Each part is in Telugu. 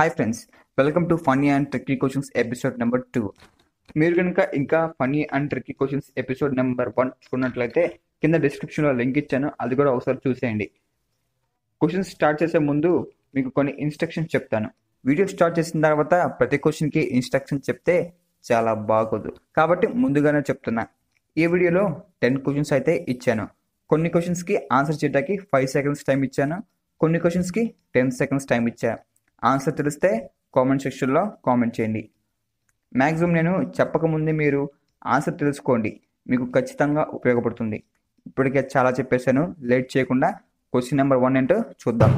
hi friends welcome to funny and tricky questions episode number two మీరు కనుక ఇంకా funny and tricky questions episode number one చూడనట్లయితే కింద డిస్క్రిప్షన్లో లింక్ ఇచ్చాను అది కూడా ఒకసారి చూసేయండి క్వశ్చన్స్ స్టార్ట్ చేసే ముందు మీకు కొన్ని ఇన్స్ట్రక్షన్స్ చెప్తాను వీడియో స్టార్ట్ చేసిన తర్వాత ప్రతి క్వశ్చన్కి ఇన్స్ట్రక్షన్స్ చెప్తే చాలా బాగోదు కాబట్టి ముందుగానే చెప్తున్నా ఈ వీడియోలో టెన్ క్వశ్చన్స్ అయితే ఇచ్చాను కొన్ని క్వశ్చన్స్కి ఆన్సర్ చేయడానికి ఫైవ్ సెకండ్స్ టైం ఇచ్చాను కొన్ని క్వశ్చన్స్కి టెన్ సెకండ్స్ టైం ఇచ్చాను ఆన్సర్ తెలిస్తే కామెంట్ సెక్షన్లో కామెంట్ చేయండి మ్యాక్సిమం నేను చెప్పకముందే మీరు ఆన్సర్ తెలుసుకోండి మీకు ఖచ్చితంగా ఉపయోగపడుతుంది ఇప్పటికే చాలా చెప్పేశాను లేట్ చేయకుండా క్వశ్చన్ నెంబర్ వన్ ఏంటో చూద్దాం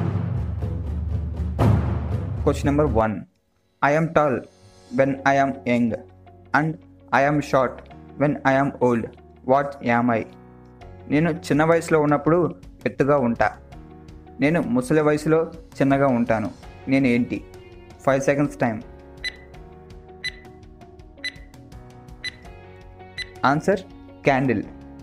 question number one I'm tall when I'm young and I'm short when I'm old what am I నేను చిన్న వయసులో ఉన్నప్పుడు ఎత్తుగా ఉంటా నేను ముసలి వయసులో చిన్నగా ఉంటాను నేను ఏంటి five seconds time answer candle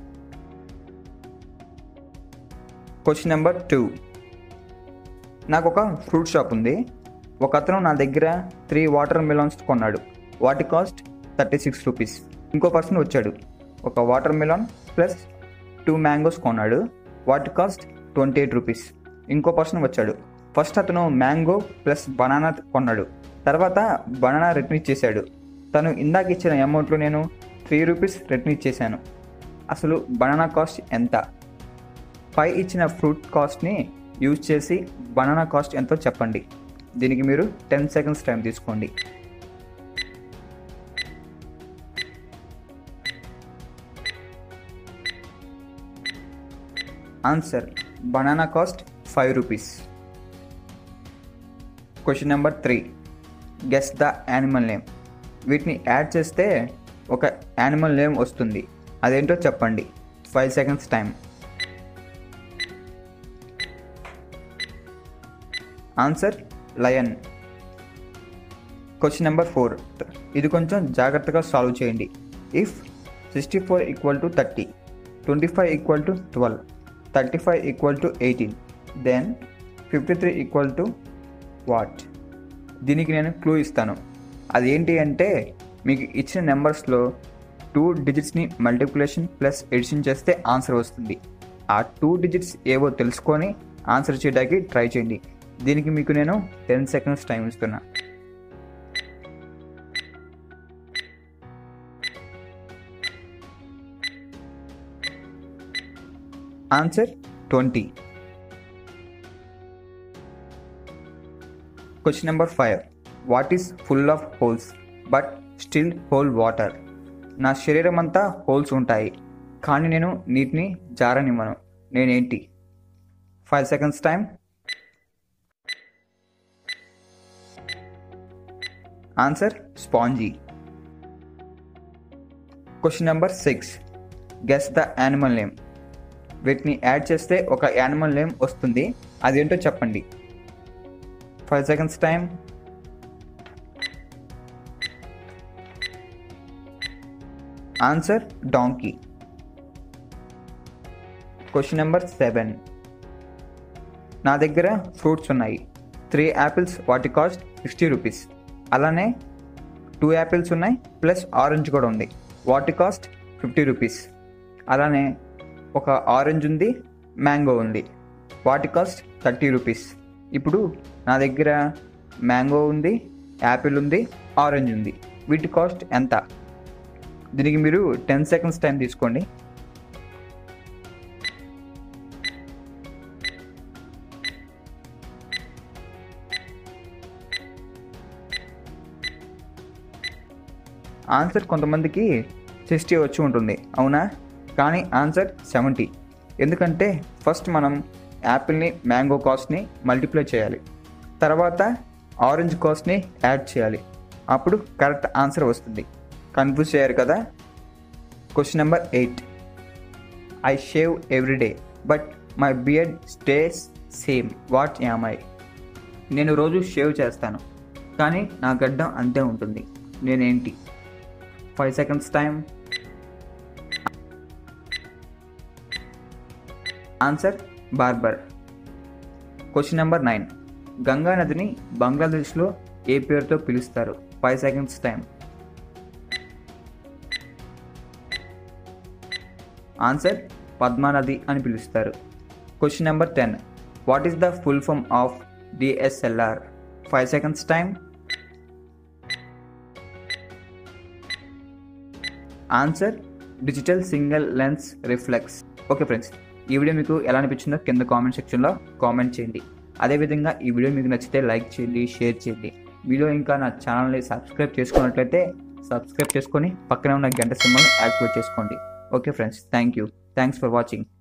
question number two నాకు ఒక ఫ్రూట్ షాప్ ఉంది ఒక అతను నా దగ్గర త్రీ వాటర్ మిలాన్స్ కొన్నాడు వాటి కాస్ట్ థర్టీ సిక్స్ రూపీస్ ఇంకో పర్సన్ వచ్చాడు ఒక watermelon plus two mangoes కొన్నాడు వాటి కాస్ట్ ట్వంటీ ఎయిట్ రూపీస్ ఇంకో పర్సన్ వచ్చాడు ఫస్ట్ అతను మ్యాంగో ప్లస్ బనానా కొన్నాడు తర్వాత బనానా రిటర్న్ ఇచ్చేసాడు తను ఇందాక ఇచ్చిన అమౌంట్లో నేను త్రీ రూపీస్ రిటర్న్ ఇచ్చేసాను అసలు బనానా కాస్ట్ ఎంత పై ఇచ్చిన ఫ్రూట్ కాస్ట్ని యూజ్ చేసి బనానా కాస్ట్ ఎంతో చెప్పండి దీనికి మీరు టెన్ సెకండ్స్ టైం తీసుకోండి answer banana cost five rupees question number three guess the animal name వీటిని యాడ్ చేస్తే ఒక యానిమల్ నేమ్ వస్తుంది అదేంటో చెప్పండి five seconds time answer lion question number four ఇది కొంచెం జాగ్రత్తగా సాల్వ్ చేయండి if sixty four equal to thirty twenty five equal to twelve thirty five equal to eighteen then fifty three equal to what దీనికి నేను క్లూ ఇస్తాను అదేంటి అంటే మీకు ఇచ్చిన నెంబర్స్లో టూ డిజిట్స్ని మల్టిప్లికేషన్ ప్లస్ ఎడిషన్ చేస్తే ఆన్సర్ వస్తుంది ఆ టూ డిజిట్స్ ఏవో తెలుసుకొని ఆన్సర్ చేయడానికి ట్రై చేయండి దీనికి మీకు నేను టెన్ సెకండ్స్ టైం ఇస్తున్నా answer twenty question number five what is full of holes but still hold water నా శరీరం అంతా హోల్స్ ఉంటాయి కానీ నేను నీటిని జారనివ్వను నేనేంటి five seconds time answer sponge question number six guess the animal name వీటిని యాడ్ చేస్తే ఒక యానిమల్ నేమ్ వస్తుంది అదేంటో చెప్పండి five seconds time answer donkey question number seven నా దగ్గర ఫ్రూట్స్ ఉన్నాయి త్రీ యాపిల్స్ వాటి కాస్ట్ సిక్స్టీ రూపీస్ అలానే టూ యాపిల్స్ ఉన్నాయి ప్లస్ ఆరెంజ్ కూడా ఉంది వాటి కాస్ట్ ఫిఫ్టీ రూపీస్ అలానే ఒక ఆరెంజ్ ఉంది మ్యాంగో ఉంది వాటి కాస్ట్ థర్టీ రూపీస్ ఇప్పుడు నా దగ్గర మ్యాంగో ఉంది యాపిల్ ఉంది ఆరెంజ్ ఉంది వీటి కాస్ట్ ఎంత దీనికి మీరు టెన్ సెకండ్స్ టైం తీసుకోండి ఆన్సర్ కొంతమందికి సిక్స్టీ వచ్చి ఉంటుంది అవునా కానీ ఆన్సర్ సెవెంటీ ఎందుకంటే ఫస్ట్ మనం యాపిల్ని మ్యాంగో కాస్ట్ని మల్టిప్లై చేయాలి తర్వాత ఆరెంజ్ కాస్ట్ని యాడ్ చేయాలి అప్పుడు కరెక్ట్ ఆన్సర్ వస్తుంది కన్ఫ్యూజ్ చేయరు కదా question number eight I shave every day but my beard stays same what am I నేను రోజు షేవ్ చేస్తాను కానీ నా గడ్డం అంతే ఉంటుంది నేనేంటి five seconds time answer barber question number nine Ganga నదిని బంగ్లాదేశ్లో ఏ పేరుతో పిలుస్తారు ఫైవ్ సెకండ్స్ టైం ఆన్సర్ పద్మానది అని పిలుస్తారు question number ten what is the full form of DSLR five seconds time answer digital single lens reflex okay friends ఈ వీడియో మీకు ఎలా అనిపించిందో కింద కామెంట్ సెక్షన్లో కామెంట్ చేయండి అదేవిధంగా ఈ వీడియో మీకు నచ్చితే లైక్ చేయండి షేర్ చేయండి వీడియో ఇంకా నా ఛానల్ని సబ్స్క్రైబ్ చేసుకున్నట్లయితే సబ్స్క్రైబ్ చేసుకొని పక్కనే ఉన్న గంట సింబల్ని యాక్టివేట్ చేసుకోండి okay friends thank you thanks for watching